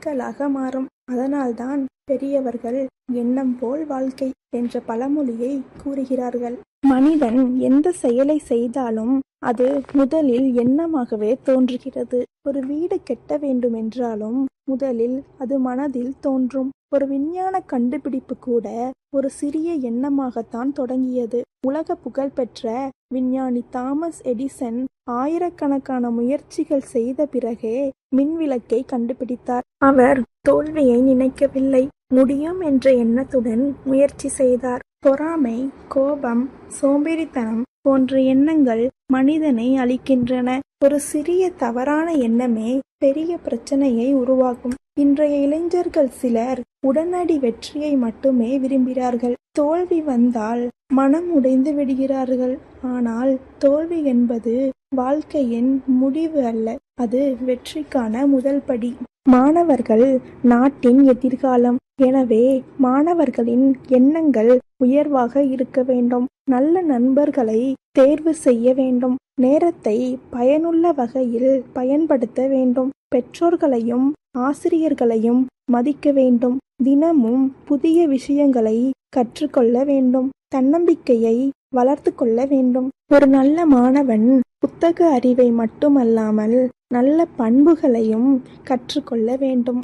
சிக்கலாக மாறும் அதனால்தான் பெரியவர்கள் எண்ணம் போல் வாழ்க்கை என்ற பழமொழியை கூறுகிறார்கள் மனிதன் எந்த செயலை செய்தாலும் அது முதலில் எண்ணமாகவே தோன்றுகிறது ஒரு வீடு கெட்ட வேண்டுமென்றாலும் முதலில் அது மனதில் தோன்றும் ஒரு விஞ்ஞான கண்டுபிடிப்பு கூட ஒரு சிறிய எண்ணமாகத்தான் தொடங்கியது உலக புகழ்பெற்ற விஞ்ஞானி தாமஸ் எடிசன் ஆயிரக்கணக்கான முயற்சிகள் செய்த பிறகே மின்விளக்கை கண்டுபிடித்தார் அவர் தோல்வியை நினைக்கவில்லை முடியும் என்ற எண்ணத்துடன் முயற்சி செய்தார் பொறாமை கோபம் சோம்பேறித்தனம் போன்ற எண்ணங்கள் மனிதனை அழிக்கின்றன ஒரு சிறிய தவறான எண்ணமே பெரிய பிரச்சனையை உருவாக்கும் இன்றைய இளைஞர்கள் சிலர் உடனடி வெற்றியை மட்டுமே விரும்புகிறார்கள் தோல்வி வந்தால் மனம் உடைந்து விடுகிறார்கள் ஆனால் தோல்வி என்பது வாழ்க்கையின் முடிவு அல்ல அது வெற்றிக்கான முதல் படி மாணவர்கள் நாட்டின் எதிர்காலம் எனவே மாணவர்களின் எண்ணங்கள் உயர்வாக இருக்க வேண்டும் நல்ல நண்பர்களை தேர்வு செய்ய வேண்டும் நேரத்தை பயனுள்ள வகையில் பயன்படுத்த வேண்டும் பெற்றோர்களையும் ஆசிரியர்களையும் மதிக்க வேண்டும் தினமும் புதிய விஷயங்களை கற்றுக்கொள்ள வேண்டும் தன்னம்பிக்கையை வளர்த்து கொள்ள வேண்டும் ஒரு நல்ல மாணவன் புத்தக அறிவை மட்டுமல்லாமல் நல்ல பண்புகளையும் கற்றுக்கொள்ள வேண்டும்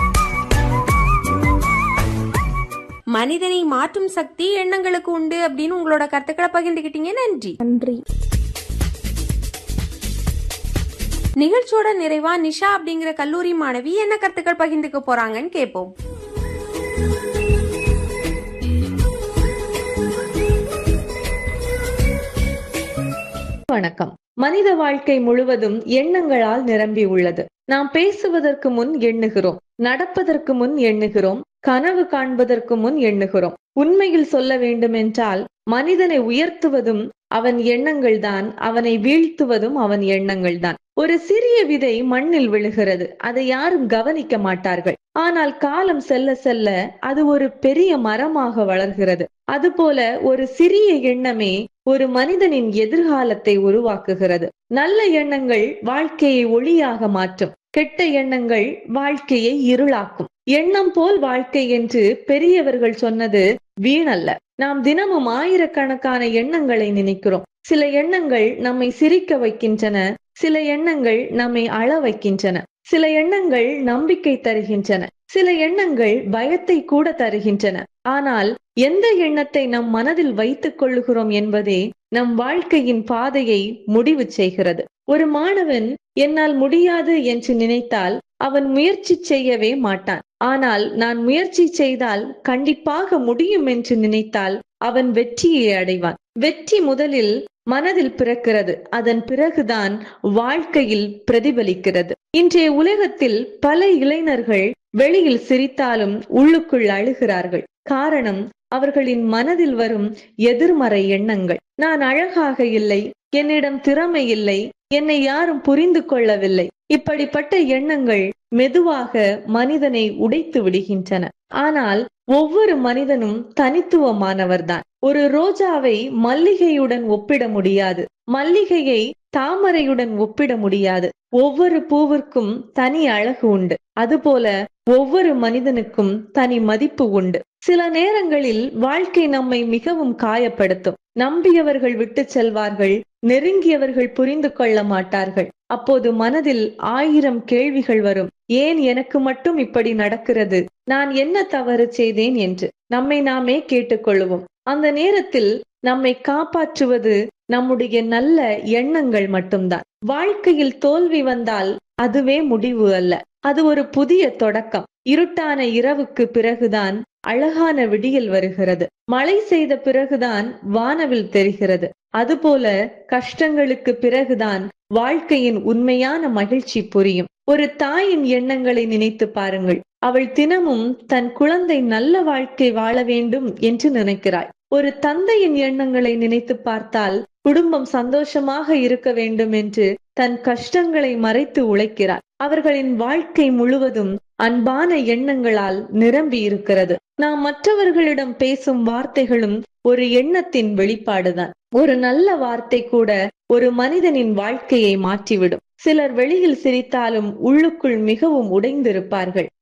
மனிதனை மாற்றும் சக்தி எண்ணங்களுக்கு உண்டு அப்படின்னு உங்களோட கருத்துக்களை பகிர்ந்துக்கிட்டீங்க நன்றி நன்றி நிகழ்ச்சியோட நிறைவா நிஷா அப்படிங்கிற கல்லூரி மாணவி என்ன கருத்துக்கள் பகிர்ந்துக்க போறாங்கன்னு கேட்போம் வணக்கம் மனித வாழ்க்கை முழுவதும் எண்ணங்களால் நிரம்பி உள்ளது நாம் பேசுவதற்கு முன் எண்ணுகிறோம் நடப்பதற்கு முன் எண்ணுகிறோம் கனவு காண்பதற்கு முன் எண்ணுகிறோம் உண்மையில் சொல்ல வேண்டுமென்றால் மனிதனை உயர்த்துவதும் அவன் எண்ணங்கள் தான் அவனை வீழ்த்துவதும் அவன் எண்ணங்கள் தான் ஒரு சிறிய விதை மண்ணில் விழுகிறது அதை யாரும் கவனிக்க மாட்டார்கள் ஆனால் காலம் செல்ல செல்ல அது ஒரு பெரிய மரமாக வளர்கிறது அதுபோல ஒரு சிறிய எண்ணமே ஒரு மனிதனின் எதிர்காலத்தை உருவாக்குகிறது நல்ல எண்ணங்கள் வாழ்க்கையை ஒளியாக மாற்றும் கெட்ட எண்ணங்கள் வாழ்க்கையை இருளாக்கும் எண்ணம் போல் வாழ்க்கை என்று பெரியவர்கள் சொன்னது வீணல்ல நாம் தினமும் ஆயிரக்கணக்கான எண்ணங்களை நினைக்கிறோம் சில எண்ணங்கள் நம்மை சிரிக்க வைக்கின்றன சில எண்ணங்கள் நம்மை அழ வைக்கின்றன சில எண்ணங்கள் நம்பிக்கை தருகின்றன சில எண்ணங்கள் பயத்தை கூட தருகின்றன ஆனால் எந்த எண்ணத்தை நம் மனதில் வைத்துக் கொள்ளுகிறோம் என்பதே நம் வாழ்க்கையின் பாதையை முடிவு செய்கிறது ஒரு மாணவன் என்னால் முடியாது என்று நினைத்தால் அவன் முயற்சி செய்யவே மாட்டான் ஆனால் நான் முயற்சி செய்தால் கண்டிப்பாக முடியும் என்று நினைத்தால் அவன் வெற்றியை அடைவான் வெற்றி முதலில் மனதில் பிறக்கிறது அதன் பிறகுதான் வாழ்க்கையில் பிரதிபலிக்கிறது இன்றைய உலகத்தில் பல இளைஞர்கள் வெளியில் சிரித்தாலும் உள்ளுக்குள் அழுகிறார்கள் காரணம் அவர்களின் மனதில் வரும் எதிர்மறை எண்ணங்கள் நான் அழகாக இல்லை என்னிடம் திறமை இல்லை என்னை யாரும் புரிந்து கொள்ளவில்லை இப்படிப்பட்ட எண்ணங்கள் மெதுவாக மனிதனை உடைத்து விடுகின்றன ஆனால் ஒவ்வொரு மனிதனும் தனித்துவமானவர்தான் ஒரு ரோஜாவை மல்லிகையுடன் ஒப்பிட முடியாது மல்லிகையை தாமரையுடன் ஒப்பிட முடியாது ஒவ்வொரு பூவிற்கும் தனி அழகு உண்டு அதுபோல ஒவ்வொரு மனிதனுக்கும் தனி மதிப்பு உண்டு சில நேரங்களில் வாழ்க்கை நம்மை மிகவும் காயப்படுத்தும் நம்பியவர்கள் விட்டு செல்வார்கள் நெருங்கியவர்கள் புரிந்து கொள்ள மாட்டார்கள் அப்போது மனதில் ஆயிரம் கேள்விகள் வரும் ஏன் எனக்கு மட்டும் இப்படி நடக்கிறது நான் என்ன தவறு செய்தேன் என்று நம்மை நாமே கேட்டுக்கொள்வோம் அந்த நேரத்தில் நம்மை காப்பாற்றுவது நம்முடைய நல்ல எண்ணங்கள் மட்டும்தான் வாழ்க்கையில் தோல்வி வந்தால் அதுவே முடிவு அல்ல அது ஒரு புதிய தொடக்கம் இருட்டான இரவுக்கு பிறகுதான் அழகான விடியல் வருகிறது மழை செய்த பிறகுதான் வானவில் தெரிகிறது அதுபோல கஷ்டங்களுக்கு பிறகுதான் வாழ்க்கையின் உண்மையான மகிழ்ச்சி புரியும் ஒரு தாயின் எண்ணங்களை நினைத்து பாருங்கள் அவள் தினமும் தன் குழந்தை நல்ல வாழ்க்கை வாழ வேண்டும் என்று நினைக்கிறாள் ஒரு தந்தையின் எண்ணங்களை நினைத்து பார்த்தால் குடும்பம் சந்தோஷமாக இருக்க வேண்டும் என்று தன் கஷ்டங்களை மறைத்து உழைக்கிறார் அவர்களின் வாழ்க்கை முழுவதும் அன்பான எண்ணங்களால் நிரம்பி இருக்கிறது நாம் மற்றவர்களிடம் பேசும் வார்த்தைகளும் ஒரு எண்ணத்தின் வெளிப்பாடுதான் ஒரு நல்ல வார்த்தை கூட ஒரு மனிதனின் வாழ்க்கையை மாற்றிவிடும் சிலர் வெளியில் சிரித்தாலும் உள்ளுக்குள் மிகவும் உடைந்திருப்பார்கள்